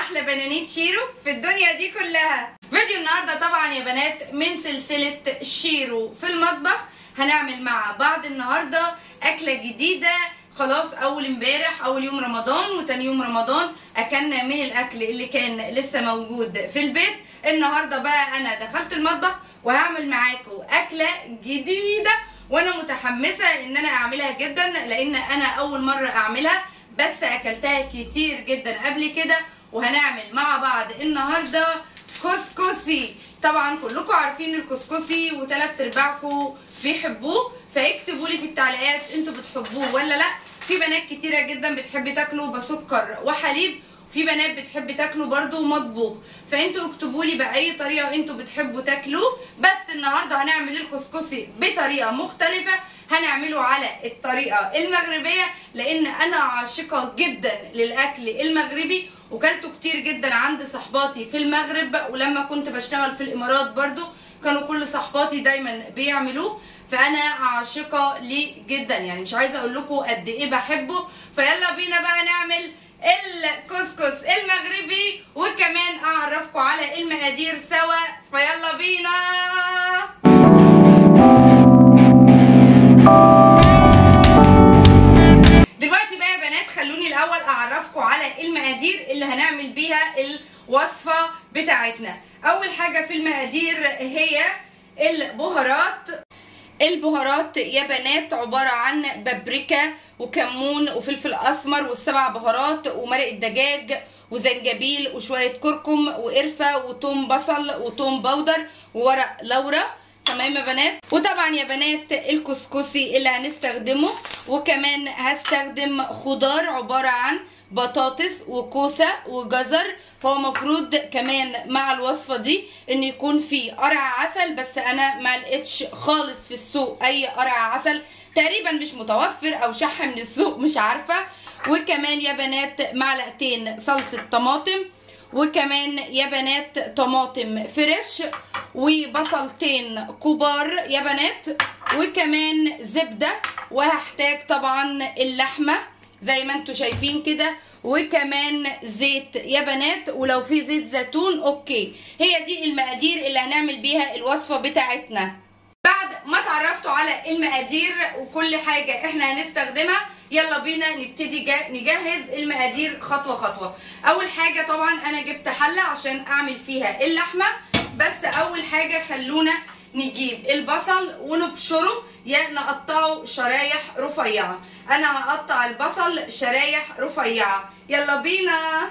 احلى بنانيت شيرو في الدنيا دي كلها فيديو النهارده طبعا يا بنات من سلسله شيرو في المطبخ هنعمل مع بعض النهارده اكله جديده خلاص اول امبارح اول يوم رمضان وتاني يوم رمضان اكلنا من الاكل اللي كان لسه موجود في البيت النهارده بقى انا دخلت المطبخ وهعمل معاكم اكله جديده وانا متحمسه ان انا اعملها جدا لان انا اول مره اعملها بس اكلتها كتير جدا قبل كده وهنعمل مع بعض النهارده كسكسي طبعا كلكم عارفين الكسكسي وثلاث ارباعكم بيحبوه فاكتبوا لي في التعليقات انتوا بتحبوه ولا لا في بنات كتيره جدا بتحب تاكله بسكر وحليب في بنات بتحب تاكله برده مطبوخ فانتوا اكتبوا لي باي طريقه انتوا بتحبوا تاكلوه بس النهارده هنعمل الكسكسي بطريقه مختلفه هنعمله على الطريقه المغربيه لان انا عاشقه جدا للاكل المغربي وكلته كتير جدا عند صحباتي في المغرب ولما كنت بشتغل في الامارات برضو كانوا كل صحباتي دايما بيعملوه فانا عاشقه ليه جدا يعني مش عايزه اقول لكم قد ايه بحبه فيلا بينا بقى نعمل الكسكس المغربي وكمان اعرفكم على المقادير سوا فيلا بينا دلوقتي بقى يا بنات خلوني الاول اعرفكم على المقادير اللي هنعمل بيها الوصفه بتاعتنا اول حاجه في المقادير هي البهارات البهارات يا بنات عباره عن بابريكا وكمون وفلفل اسمر والسبع بهارات ومرق الدجاج وزنجبيل وشويه كركم وقرفه وتوم بصل وتوم بودر وورق لورا تمام يا بنات وطبعا يا بنات الكسكسي اللي هنستخدمه وكمان هستخدم خضار عباره عن بطاطس وكوسه وجزر هو مفروض كمان مع الوصفه دي ان يكون في قرع عسل بس انا ما لقيتش خالص في السوق اي قرع عسل تقريبا مش متوفر او شح من السوق مش عارفه وكمان يا بنات معلقتين صلصه طماطم وكمان يا بنات طماطم فريش وبصلتين كبار يا بنات وكمان زبده وهحتاج طبعا اللحمه زي ما انتم شايفين كده وكمان زيت يا بنات ولو في زيت زيتون اوكي هي دي المقادير اللي هنعمل بيها الوصفه بتاعتنا بعد ما تعرفتوا على المقادير وكل حاجه احنا هنستخدمها يلا بينا نبتدي نجهز المقادير خطوه خطوه اول حاجه طبعا انا جبت حله عشان اعمل فيها اللحمه بس اول حاجه خلونا نجيب البصل ونبشره يا نقطعه شرايح رفيعه انا هقطع البصل شرايح رفيعه يلا بينا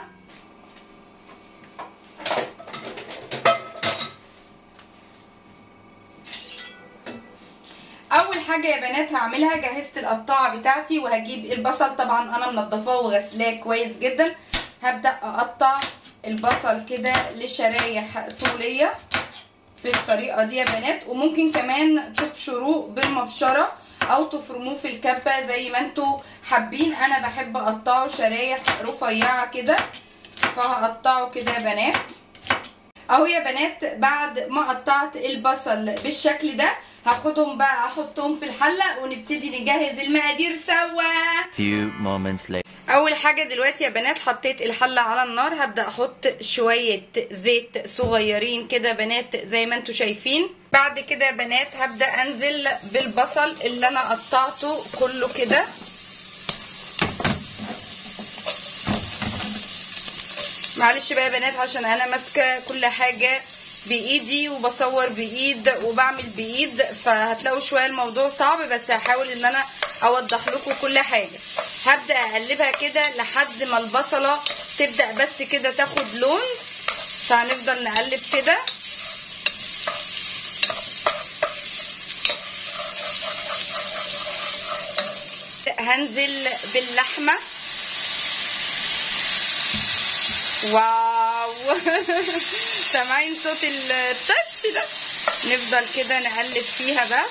اول حاجه يا بنات هعملها جهزت القطاعه بتاعتي وهجيب البصل طبعا انا منضفاه وغسلاه كويس جدا هبدا اقطع البصل كده لشرايح طوليه بالطريقه دي يا بنات وممكن كمان تبشروه بالمبشره او تفرموه في الكبه زي ما انتوا حابين انا بحب اقطعه شرايح رفيعه كده فهقطعه كده يا بنات اهو يا بنات بعد ما قطعت البصل بالشكل ده هاخدهم بقى احطهم في الحله ونبتدي نجهز المقادير سوا Few moments later. اول حاجه دلوقتي يا بنات حطيت الحله على النار هبدا احط شويه زيت صغيرين كده بنات زي ما انتم شايفين بعد كده يا بنات هبدا انزل بالبصل اللي انا قطعته كله كده معلش بقى يا بنات عشان انا ماسكه كل حاجه بايدي وبصور بايد وبعمل بايد فهتلاقوا شويه الموضوع صعب بس هحاول ان انا اوضح لكم كل حاجه هبدا اقلبها كده لحد ما البصله تبدا بس كده تاخد لون فهنفضل نقلب كده هنزل باللحمه واو سامعين صوت الطش ده نفضل كده نقلب فيها بس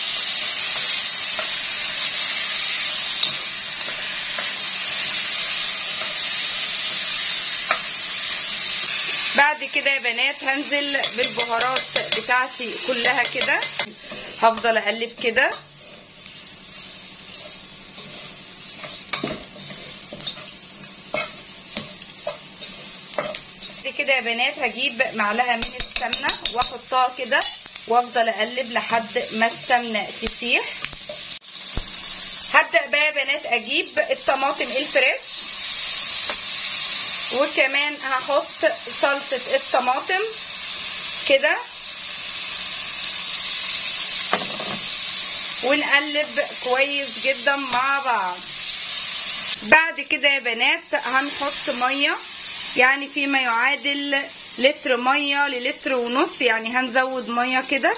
بعد كده يا بنات هنزل بالبهارات بتاعتي كلها كده هفضل اقلب كده كده يا بنات هجيب معلقه من السمنه واحطها كده وافضل اقلب لحد ما السمنه تسيح هبدا بقى يا بنات اجيب الطماطم الفريش وكمان هحط صلصه الطماطم كده ونقلب كويس جدا مع بعض بعد كده يا بنات هنحط ميه يعني فيما يعادل لتر ميه للتر ونص يعني هنزود ميه كده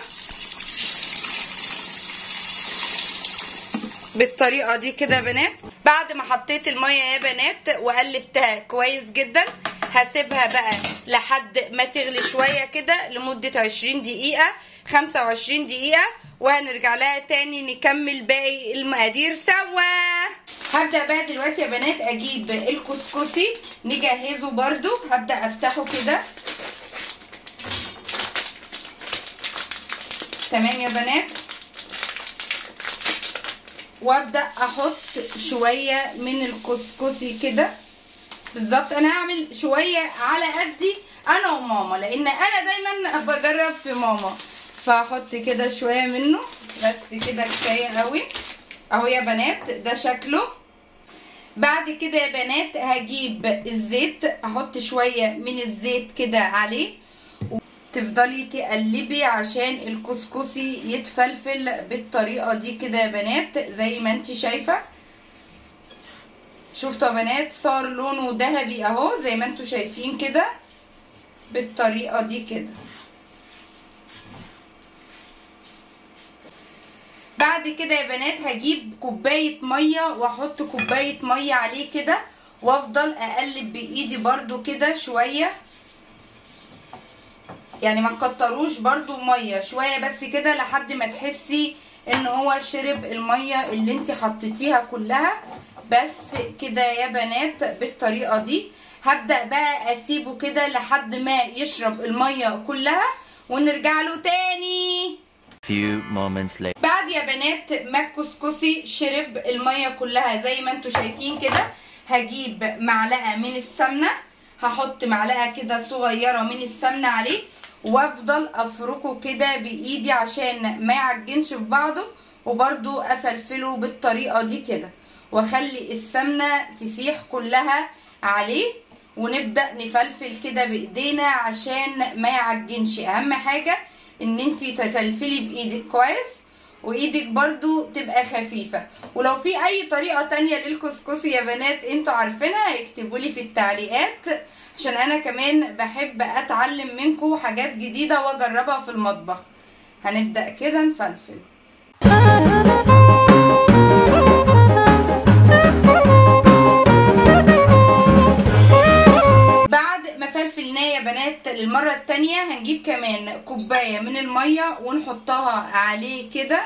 بالطريقه دي كده يا بنات بعد ما حطيت الميه يا بنات وقلبتها كويس جدا هسيبها بقى لحد ما تغلي شويه كده لمده 20 دقيقه 25 دقيقه وهنرجع لها تاني نكمل باقي المقادير سوا هبدا بقى دلوقتي يا بنات اجيب الكسكسي نجهزه برده هبدا افتحه كده تمام يا بنات وابدا احط شويه من الكسكسي كده بالظبط انا هعمل شويه على قدي انا وماما لان انا دايما بجرب في ماما فهحط كده شويه منه بس كده كفايه قوي اهو يا بنات ده شكله بعد كده يا بنات هجيب الزيت احط شويه من الزيت كده عليه تفضلي تقلبي عشان الكسكسي يتفلفل بالطريقه دي كده يا بنات زي ما انت شايفه شفتوا يا بنات صار لونه ذهبي اهو زي ما انتوا شايفين كده بالطريقه دي كده بعد كده يا بنات هجيب كوبايه ميه واحط كوبايه ميه عليه كده وافضل اقلب بايدي برده كده شويه يعني ما تكتروش برده ميه شويه بس كده لحد ما تحسي ان هو شرب الميه اللي انت حطيتيها كلها بس كده يا بنات بالطريقه دي هبدا بقى اسيبه كده لحد ما يشرب الميه كلها ونرجع له تاني Few moments later. بعد يا بنات ما الكسكسي شرب الميه كلها زي ما انتوا شايفين كده هجيب معلقه من السمنه هحط معلقه كده صغيره من السمنه عليه وافضل افركه كده بايدي عشان ما يعجنش في بعضه وبرده افلفله بالطريقه دي كده واخلي السمنه تسيح كلها عليه ونبدا نفلفل كده بايدينا عشان ما يعجنش اهم حاجه ان انتي تفلفلي بايدك كويس وايدك برضو تبقى خفيفة ولو في اي طريقة تانية للكسكسي يا بنات انتوا عارفينها اكتبوا لي في التعليقات عشان انا كمان بحب اتعلم منكم حاجات جديدة واجربها في المطبخ هنبدأ كده نفلفل بعد ما فلفلناه يا بنات للمرة التانية هنجيب كمان كوباية من المية ونحطها عليه كده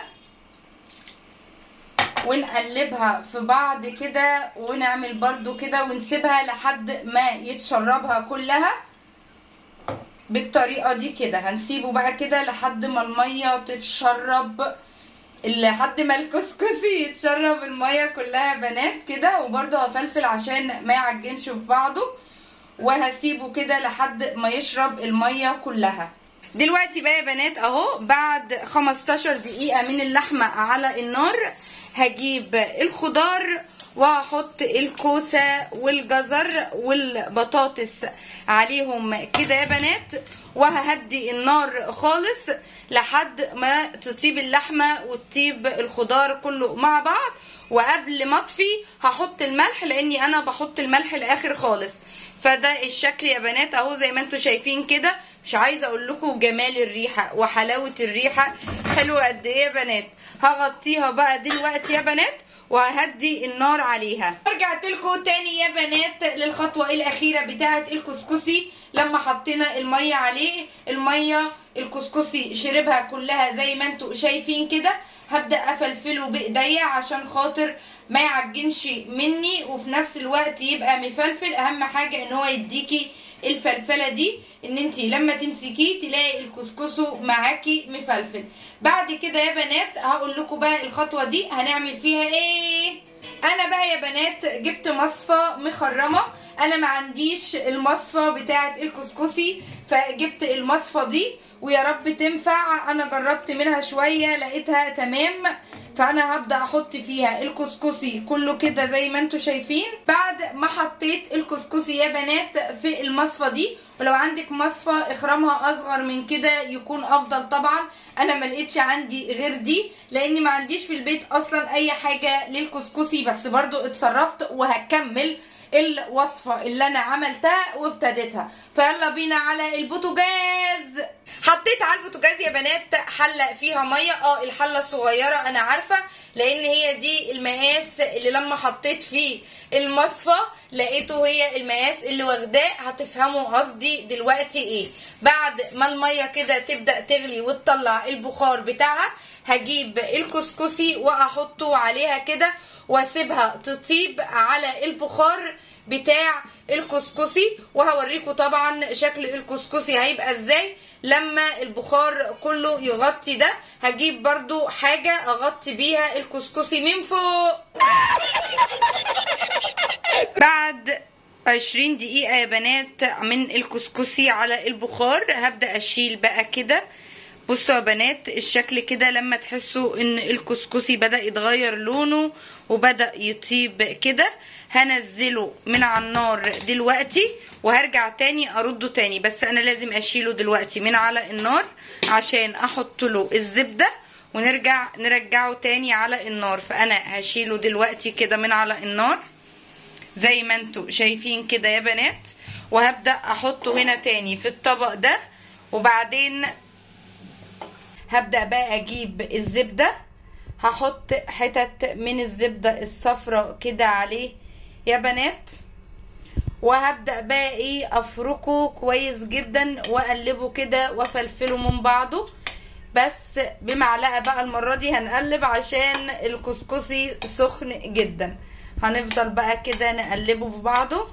ونقلبها في بعض كده ونعمل برضو كده ونسيبها لحد ما يتشربها كلها بالطريقة دي كده هنسيبه بقى كده لحد ما المية تتشرب لحد ما الكسكسي يتشرب المية كلها يا بنات كده وبرضو هفلفل عشان ما يعجنش في بعضه وهسيبه كده لحد ما يشرب المية كلها دلوقتي بقى يا بنات اهو بعد 15 دقيقة من اللحمة على النار هجيب الخضار وهحط الكوسة والجزر والبطاطس عليهم كده يا بنات وههدي النار خالص لحد ما تطيب اللحمة وتطيب الخضار كله مع بعض وقبل ما اطفي هحط الملح لاني انا بحط الملح الاخر خالص فده الشكل يا بنات اهو زي ما انتم شايفين كده مش عايزه اقول لكم جمال الريحه وحلاوه الريحه حلوه قد ايه يا بنات هغطيها بقى دلوقتي يا بنات وههدي النار عليها رجعت لكم تاني يا بنات للخطوه الاخيره بتاعه الكسكسي لما حطينا الميه عليه الميه الكسكسي شربها كلها زي ما انتم شايفين كده هبدا افلفله بايديا عشان خاطر ما يعجنش مني وفي نفس الوقت يبقى مفلفل اهم حاجه ان هو يديكي الفلفله دي ان انت لما تمسكيه تلاقي الكسكسو معاكي مفلفل بعد كده يا بنات هقول لكم بقى الخطوه دي هنعمل فيها ايه انا بقى يا بنات جبت مصفى مخرمه انا ما عنديش المصفى بتاعه الكسكسي فجبت المصفى دي ويا رب تنفع انا جربت منها شويه لقيتها تمام فانا هبدا احط فيها الكسكسي كله كده زي ما انتم شايفين بعد ما حطيت الكسكسي يا بنات في المصفى دي ولو عندك مصفى اخرامها اصغر من كده يكون افضل طبعا انا ما لقيتش عندي غير دي لاني ما عنديش في البيت اصلا اي حاجه للكسكسي بس برضو اتصرفت وهكمل الوصفه اللي انا عملتها وابتديتها فيلا بينا على البوتاجاز حطيت على البوتاجاز يا بنات حله فيها ميه اه الحله الصغيره انا عارفه لان هي دي المقاس اللي لما حطيت فيه المصفى لقيته هي المقاس اللي واخداه هتفهموا قصدي دلوقتي ايه بعد ما الميه كده تبدا تغلي وتطلع البخار بتاعها هجيب الكسكسي واحطه عليها كده واسيبها تطيب على البخار بتاع الكسكسي وهوريكم طبعا شكل الكسكسي هيبقى ازاي لما البخار كله يغطي ده هجيب برضو حاجة اغطي بيها الكسكسي من فوق بعد 20 دقيقة يا بنات من الكسكسي على البخار هبدأ اشيل بقى كده بصوا يا بنات الشكل كده لما تحسوا ان الكسكسي بدأ يتغير لونه وبدأ يطيب كده هنزله من على النار دلوقتي وهرجع تاني ارده تاني بس انا لازم اشيله دلوقتي من على النار عشان احط له الزبدة ونرجع نرجعه تاني على النار فانا هشيله دلوقتي كده من على النار زي ما انتوا شايفين كده يا بنات وهبدأ احطه هنا تاني في الطبق ده وبعدين هبدأ بقى اجيب الزبدة هحط حتت من الزبدة الصفراء كده عليه يا بنات وهبدأ بقى ايه افركه كويس جدا واقلبه كده وافلفله من بعضه بس بمعلقة بقى المرة دي هنقلب عشان الكسكسي سخن جدا هنفضل بقى كده نقلبه في بعضه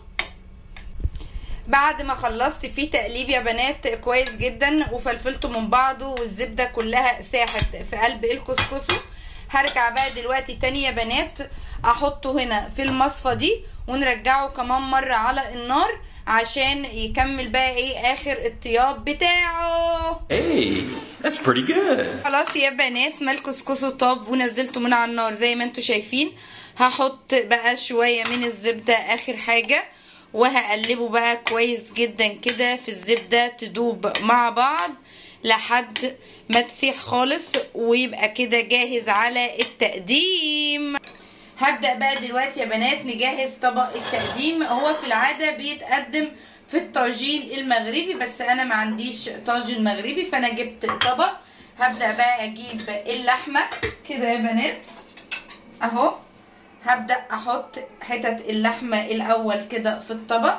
بعد ما خلصت فيه تقليب يا بنات كويس جدا وفلفلته من بعضه والزبدة كلها ساحت في قلب الكسكسو هرجع بقى دلوقتي تاني يا بنات احطه هنا في المصفى دي ونرجعه كمان مرة على النار عشان يكمل بقى ايه اخر الطياب بتاعه Hey, that's pretty good. خلاص يا بنات ما الكسكسو طاب ونزلته من على النار زي ما انتوا شايفين هحط بقى شوية من الزبدة اخر حاجة وهقلبه بقى كويس جدا كده في الزبدة تدوب مع بعض لحد ما تسيح خالص ويبقى كده جاهز على التقديم هبدأ بقى دلوقتي يا بنات نجهز طبق التقديم هو في العادة بيتقدم في الطاجين المغربي بس انا ما عنديش طاجين مغربي فانا جبت طبق هبدأ بقى اجيب اللحمة كده يا بنات اهو هبدأ احط حتت اللحمة الاول كده في الطبق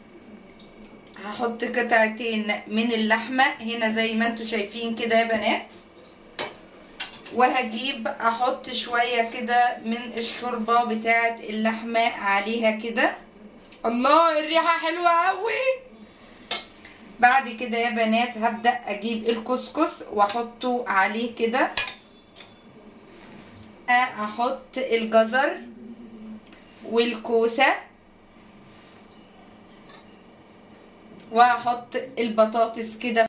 هحط قطعتين من اللحمة هنا زي ما انتوا شايفين كده يا بنات وهجيب احط شوية كده من الشوربة بتاعت اللحمة عليها كده الله الريحة حلوة قوي بعد كده يا بنات هبدأ اجيب الكسكس واحطه عليه كده احط الجزر والكوسة وهحط البطاطس كده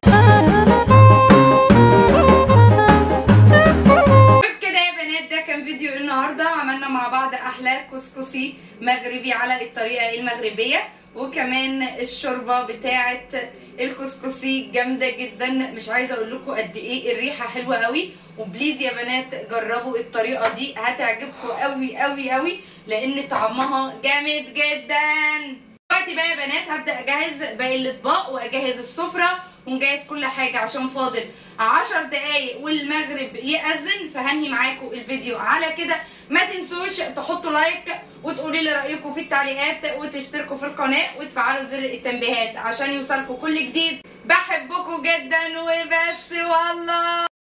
وبكده يا بنات ده كان فيديو النهارده عملنا مع بعض احلى كسكسي مغربي على الطريقه المغربيه وكمان الشوربه بتاعه الكسكسي جامده جدا مش عايزه اقول لكم قد ايه الريحه حلوه قوي وبليز يا بنات جربوا الطريقه دي هتعجبكم قوي قوي قوي لان طعمها جامد جدا دلوقتي بقى يا بنات هبدا اجهز باقي الاطباق واجهز السفره ونجهز كل حاجه عشان فاضل 10 دقايق والمغرب يأذن فهنهي معاكم الفيديو على كده ما تنسوش تحطوا لايك وتقولوا لي رايكم في التعليقات وتشتركوا في القناه وتفعلوا زر التنبيهات عشان يوصلكم كل جديد بحبكم جدا وبس والله